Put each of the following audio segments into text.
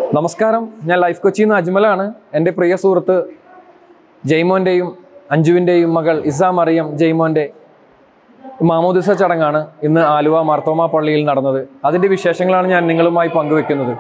നമസ്കാരം ഞാൻ ലൈഫ് കൊച്ചിയിൽ നിന്ന് അജ്മലാണ് എൻ്റെ പ്രിയ സുഹൃത്ത് ജയ്മോൻ്റെയും അഞ്ജുവിൻ്റെയും മകൾ ഇസാ മറിയം ജയ്മോൻ്റെ മാമോദിസ ചടങ്ങാണ് ഇന്ന് ആലുവ മാർത്തോമ പള്ളിയിൽ നടന്നത് അതിൻ്റെ വിശേഷങ്ങളാണ് ഞാൻ നിങ്ങളുമായി പങ്കുവെക്കുന്നത്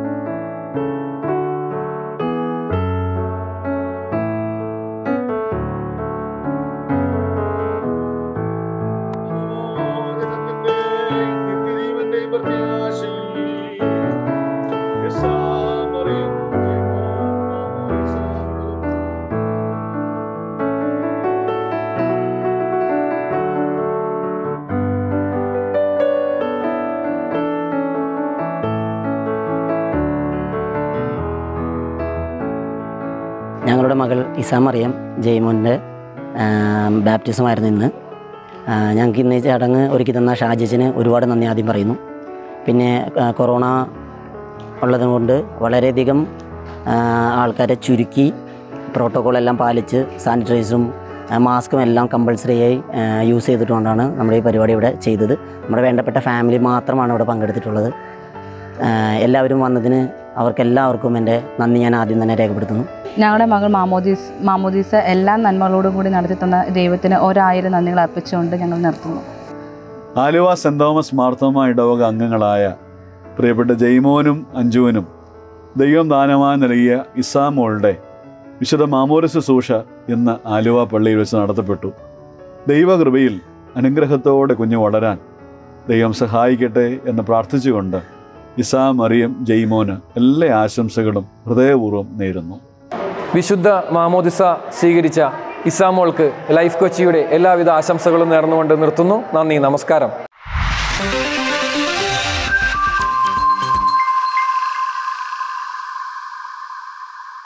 ഞങ്ങളുടെ മകൾ ഇസാമറിയം ജയ്മോൻ്റെ ബാപ്റ്റിസമായിരുന്നു ഇന്ന് ആ, ഞങ്ങൾക്ക് ഇന്ന് ഈ ചടങ്ങ് ഒരുക്കി തന്ന ഷാജിച്ചിന് ഒരുപാട് നന്ദി ആദ്യം പറയുന്നു പിന്നെ ആ, കൊറോണ ഉള്ളതുകൊണ്ട് വളരെയധികം ആ, ആൾക്കാരെ ചുരുക്കി പ്രോട്ടോകോൾ എല്ലാം പാലിച്ച് സാനിറ്റൈസറും ആ, മാസ്കും എല്ലാം കമ്പൾസറിയായി ആ, യൂസ് ചെയ്തിട്ടുകൊണ്ടാണ് നമ്മുടെ ഈ പരിപാടി ഇവിടെ ചെയ്തത് നമ്മുടെ വേണ്ടപ്പെട്ട ഫാമിലി മാത്രമാണ് ഇവിടെ പങ്കെടുത്തിട്ടുള്ളത് ആ, എല്ലാവരും വന്നതിന് അവർക്കെല്ലാവർക്കും എൻ്റെ നന്ദി ഞാൻ ആദ്യം തന്നെ രേഖപ്പെടുത്തുന്നു ഞങ്ങളുടെ മകൾ മാമോദീസ് മാമോദീസ എല്ലാ നന്മകളോടും കൂടി നടത്തി തന്ന ദൈവത്തിന് ഒരായിരം നന്ദികൾ അർപ്പിച്ചുകൊണ്ട് ഞങ്ങൾ നിർത്തുന്നു ആലുവ സെൻറ് തോമസ് മാർത്തോമ ഇടവക അംഗങ്ങളായ പ്രിയപ്പെട്ട ജയ്മോനും അഞ്ജുവിനും ദൈവം ദാനമായി നൽകിയ ഇസാമോളുടെ വിശുദ്ധ മാമോരസ് സൂഷ ഇന്ന് ആലുവ പള്ളിയിൽ വെച്ച് നടത്തപ്പെട്ടു ദൈവകൃപയിൽ അനുഗ്രഹത്തോടെ കുഞ്ഞു വളരാൻ ദൈവം സഹായിക്കട്ടെ എന്ന് പ്രാർത്ഥിച്ചുകൊണ്ട് ഇസാ മറിയം ജയ്മോന് എല്ലാ ആശംസകളും ഹൃദയപൂർവ്വം നേരുന്നു വിശുദ്ധ മാമോദിസ സ്വീകരിച്ച ഇസാമോൾക്ക് ലൈഫ് കൊച്ചിയുടെ എല്ലാവിധ ആശംസകളും നേർന്നുകൊണ്ട് നിർത്തുന്നു നന്ദി നമസ്കാരം